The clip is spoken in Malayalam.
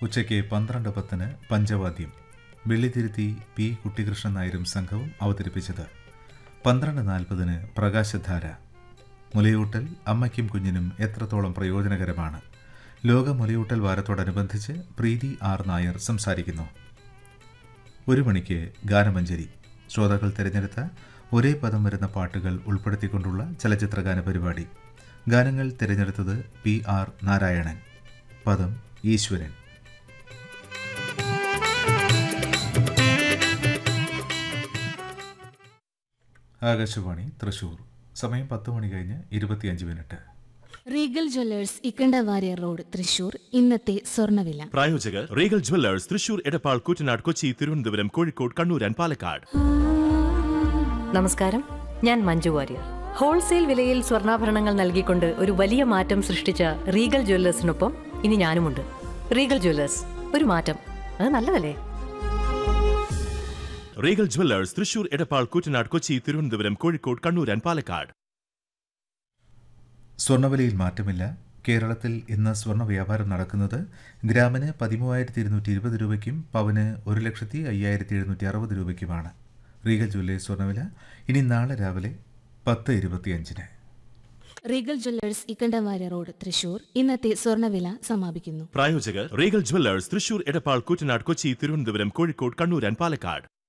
ഉച്ചയ്ക്ക് പന്ത്രണ്ട് പത്തിന് പഞ്ചവാദ്യം വെള്ളിത്തിരുത്തി പി കുട്ടികൃഷ്ണൻ നായരും സംഘവും അവതരിപ്പിച്ചത് പന്ത്രണ്ട് നാൽപ്പതിന് പ്രകാശധാര മുലയൂട്ടൽ അമ്മയ്ക്കും കുഞ്ഞിനും എത്രത്തോളം പ്രയോജനകരമാണ് ലോക മുലയൂട്ടൽ വാരത്തോടനുബന്ധിച്ച് പ്രീതി ആർ നായർ സംസാരിക്കുന്നു ഒരു മണിക്ക് ഗാനമഞ്ജരി ശ്രോതാക്കൾ തിരഞ്ഞെടുത്ത ഒരേ പദം വരുന്ന പാട്ടുകൾ ഉൾപ്പെടുത്തിക്കൊണ്ടുള്ള ചലച്ചിത്രഗാന പരിപാടി ഗാനങ്ങൾ തിരഞ്ഞെടുത്തത് പി ആർ നാരായണൻ പദം ഈശ്വരൻ ആകാശവാണി തൃശൂർ സമയം പത്ത് മണി കഴിഞ്ഞ് ഇരുപത്തിയഞ്ച് minute Regal Jewellers Ikkanda Warrier road Thrissur ഇന്നത്തെ സ്വർണ്ണവില പ്രായോജകർ Regal Jewellers Thrissur Edappal Kuttanad Kochi Thiruvananthapuram Kozhikode Kannur and Palakkad നമസ്കാരം ഞാൻ മഞ്ജു വാര്യർ ഹോൾസെയിൽ വിലയിൽ സ്വർണ്ണാഭരണങ്ങൾ നൽകിക്കൊണ്ട് ഒരു വലിയ മാറ്റം സൃഷ്ടിച്ച റീഗൽ ജ്വല്ലേഴ്സിനൊപ്പം ഇനി ഞാനുമുണ്ട് റീഗൽ ജ്വല്ലേഴ്സ് ഒരു മാറ്റം അത് നല്ലതല്ലേ Regal Jewellers Thrissur Edappal Kuttanad Kochi Thiruvananthapuram Kozhikode Kannur and Palakkad സ്വർണ്ണവിലയിൽ മാറ്റമില്ല കേരളത്തിൽ ഇന്ന് സ്വർണ്ണ വ്യാപാരം നടക്കുന്നത് ഗ്രാമിന് പതിമൂവായിരത്തി ഇരുന്നൂറ്റി ഇരുപത് രൂപയ്ക്കും പവന് ഒരു ലക്ഷത്തി അയ്യായിരത്തി എഴുന്നൂറ്റി അറുപത് രൂപയ്ക്കുമാണ് റീഗൽ ജ്വല്ലേഴ്സ് സ്വർണ്ണവില ഇനി നാളെ രാവിലെ പത്ത് ഇരുപത്തിയഞ്ചിന് Regal Jewellers Ikkanda Warrier road Thrissur ഇന്നത്തെ സ്വർണ്ണവില സമാപിക്കുന്നു പ്രായോജകർ Regal Jewellers Thrissur Edappal Kuttanad Kochi Thiruvananthapuram Kozhikode Kannur and Palakkad